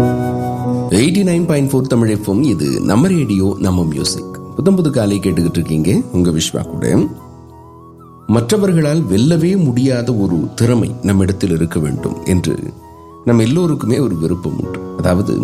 eighty nine point four Tamil FM இது நம்ம radio நம்ம மியூசிக் புத்தம் புது காலை கேட்டுக்கிட்டு இருக்கீங்க உங்க விஸ்வா கூட மற்றவர்களால் வெல்லவே முடியாத ஒரு திறமை நம்மிடத்தில் இருக்க வேண்டும் என்று நம் எல்லோருக்குமே ஒரு விருப்பம் உண்டு அதாவது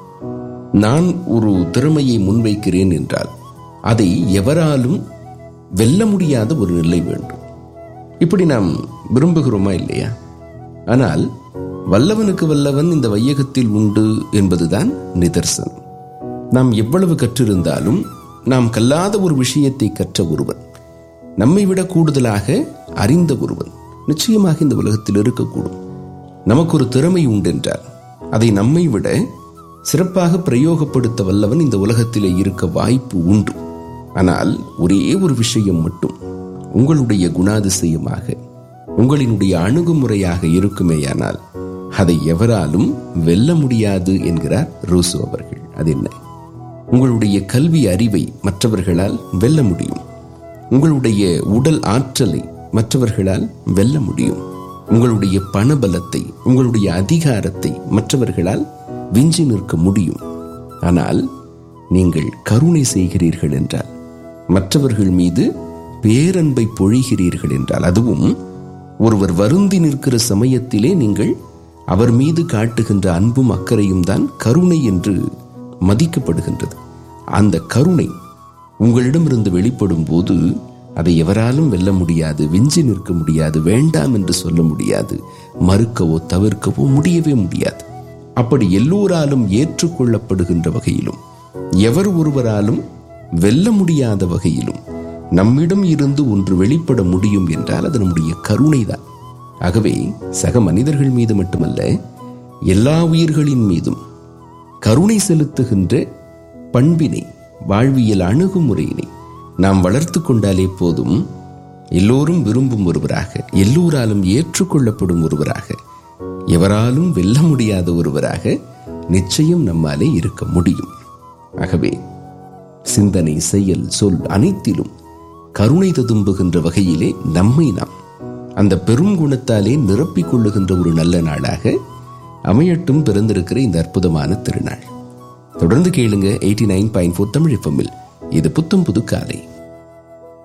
நான் ஒரு திறமையை முன்வைக்கிறேன் என்றால் அதை எவராலும் வெல்ல முடியாத ஒரு நிலை வேண்டும் இப்படி நாம் விரும்புகிறோமா இல்லையா ஆனால் வல்லவனுக்கு வல்லவன் இந்த வையகத்தில் உண்டு என்பதுதான் நிதர்சனம் நாம் எவ்வளவு கற்றிருந்தாலும் நாம் கல்லாத ஒரு விஷயத்தை கற்ற ஒருவன் நம்மை விட கூடுதலாக அறிந்த ஒருவன் நிச்சயமாக இந்த உலகத்தில் இருக்கக்கூடும் நமக்கு ஒரு திறமை உண்டென்றால் அதை நம்மை விட சிறப்பாக பிரயோகப்படுத்த வல்லவன் இந்த உலகத்திலே இருக்க வாய்ப்பு உண்டு ஆனால் ஒரே ஒரு விஷயம் மட்டும் உங்களுடைய குணாதிசயமாக உங்களினுடைய அணுகுமுறையாக இருக்குமேயானால் அதை எவராலும் வெல்ல முடியாது என்கிறார் ரூசோ அவர்கள் அது என்ன உங்களுடைய கல்வி அறிவை மற்றவர்களால் வெல்ல முடியும் உங்களுடைய உடல் ஆற்றலை மற்றவர்களால் வெல்ல முடியும் உங்களுடைய பணபலத்தை உங்களுடைய அதிகாரத்தை மற்றவர்களால் விஞ்சி நிற்க முடியும் ஆனால் நீங்கள் கருணை செய்கிறீர்கள் என்றால் மற்றவர்கள் மீது பேரன்பை பொழிகிறீர்கள் என்றால் அதுவும் ஒருவர் வருந்தி நிற்கிற சமயத்திலே நீங்கள் அவர் மீது காட்டுகின்ற அன்பும் அக்கறையும் தான் கருணை என்று மதிக்கப்படுகின்றது அந்த கருணை உங்களிடமிருந்து வெளிப்படும் போது அதை எவராலும் வெல்ல முடியாது விஞ்சி நிற்க முடியாது வேண்டாம் என்று சொல்ல முடியாது மறுக்கவோ தவிர்க்கவோ முடியவே முடியாது அப்படி எல்லோராலும் ஏற்றுக்கொள்ளப்படுகின்ற வகையிலும் எவர் ஒருவராலும் வெல்ல முடியாத வகையிலும் நம்மிடம் இருந்து ஒன்று வெளிப்பட முடியும் என்றால் அது நம்முடைய கருணைதான் ஆகவே சக மனிதர்கள் மீது மட்டுமல்ல எல்லா உயிர்களின் மீதும் கருணை செலுத்துகின்ற பண்பினை வாழ்வியல் அணுகுமுறையினை நாம் வளர்த்து கொண்டாலே போதும் எல்லோரும் விரும்பும் ஒருவராக எல்லோராலும் ஏற்றுக்கொள்ளப்படும் ஒருவராக எவராலும் வெல்ல முடியாத ஒருவராக நிச்சயம் நம்மாலே இருக்க முடியும் ஆகவே சிந்தனை செயல் சொல் அனைத்திலும் கருணை ததும்புகின்ற வகையிலே நம்மை நாம் அந்த பெரும் குணத்தாலே நிரப்பிக் கொள்ளுகின்ற ஒரு நல்ல நாளாக அமையட்டும் பிறந்திருக்கிற இந்த அற்புதமான திருநாள் தொடர்ந்து கேளுங்க eighty nine point four Tamil எஃப்எம்மில் இது புத்தம் புது காலை